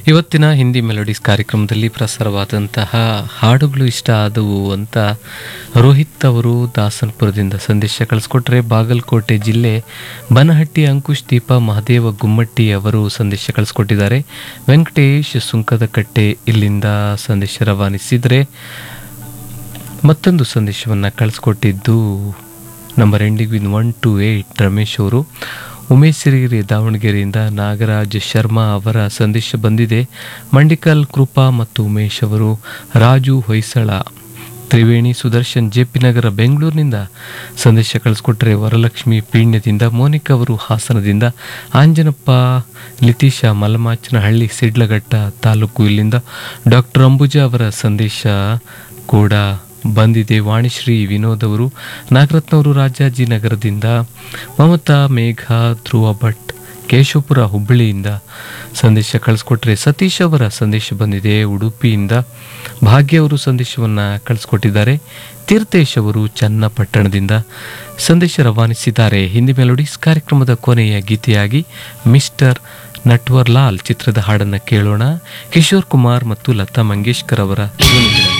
ಇವತ್ತಿನ ಹಿಂದಿ ಮೆಲೋಡಿಸ್ ಕಾರ್ಯಕ್ರಮದಲ್ಲಿ ಪ್ರಸಾರವಾದಂತಹ ಹಾಡುಗಳು ಇಷ್ಟ ಆದವು ಅಂತ ರೋಹಿತ್ ಅವರು ದಾಸನ್ಪುರದಿಂದ ಸಂದೇಶ ಕಳಿಸ್ಕೊಟ್ರೆ ಬಾಗಲಕೋಟೆ ಜಿಲ್ಲೆ ಬನಹಟ್ಟಿ ಅಂಕುಶ್ ದೀಪ ಮಹದೇವ ಗುಮ್ಮಟ್ಟಿ ಅವರು ಸಂದೇಶ ಕಳಿಸ್ಕೊಟ್ಟಿದ್ದಾರೆ ವೆಂಕಟೇಶ್ ಸುಂಕದಕಟ್ಟೆ ಇಲ್ಲಿಂದ ಸಂದೇಶ ರವಾನಿಸಿದರೆ ಮತ್ತೊಂದು ಸಂದೇಶವನ್ನು ಕಳಿಸ್ಕೊಟ್ಟಿದ್ದು number ending with one two eight Ramesh ಅವರು ಉಮೇಶ್ ಸಿರಿಗಿರಿ ದಾವಣಗೆರೆಯಿಂದ ನಾಗರಾಜ್ ಶರ್ಮಾ ಅವರ ಸಂದೇಶ ಬಂದಿದೆ ಮಂಡಿಕಲ್ ಕೃಪಾ ಮತ್ತು ಉಮೇಶ್ ಅವರು ರಾಜು ಹೊಯ್ಸಳ ತ್ರಿವೇಣಿ ಸುದರ್ಶನ್ ಜೆ ಪಿ ನಗರ ಬೆಂಗಳೂರಿನಿಂದ ಸಂದೇಶ ಕಳಿಸ್ಕೊಟ್ರೆ ವರಲಕ್ಷ್ಮಿ ಪೀಣ್ಯದಿಂದ ಮೋನಿಕಾ ಅವರು ಹಾಸನದಿಂದ ಆಂಜನಪ್ಪ ಲಿತೀಶ ಮಲಮಾಚನಹಳ್ಳಿ ಸಿಡ್ಲಘಟ್ಟ ತಾಲೂಕು ಇಲ್ಲಿಂದ ಡಾಕ್ಟರ್ ಅಂಬುಜಾ ಅವರ ಸಂದೇಶ ಕೂಡ ಬಂದಿದೆ ವಾಣಿಶ್ರೀ ವಿನೋದ್ ಅವರು ನಾಗರತ್ನವರು ರಾಜಾಜಿನಗರದಿಂದ ಮಮತಾ ಮೇಘ ಧ್ರುವ ಭಟ್ ಕೇಶವಪುರ ಹುಬ್ಬಳ್ಳಿಯಿಂದ ಸಂದೇಶ ಕಳಿಸ್ಕೊಟ್ರೆ ಸತೀಶ್ ಅವರ ಸಂದೇಶ ಬಂದಿದೆ ಉಡುಪಿಯಿಂದ ಭಾಗ್ಯ ಅವರು ಸಂದೇಶವನ್ನು ಕಳಿಸ್ಕೊಟ್ಟಿದ್ದಾರೆ ತೀರ್ಥೇಶ್ ಅವರು ಚನ್ನಪಟ್ಟಣದಿಂದ ಸಂದೇಶ ರವಾನಿಸಿದ್ದಾರೆ ಹಿಂದಿ ಮೆಲೋಡಿಸ್ ಕಾರ್ಯಕ್ರಮದ ಕೊನೆಯ ಗೀತೆಯಾಗಿ ಮಿಸ್ಟರ್ ನಟ್ವರ್ ಲಾಲ್ ಚಿತ್ರದ ಹಾಡನ್ನು ಕೇಳೋಣ ಕಿಶೋರ್ ಕುಮಾರ್ ಮತ್ತು ಲತಾ ಮಂಗೇಶ್ಕರ್ ಅವರ ಧ್ವನಿಗಳಲ್ಲಿ.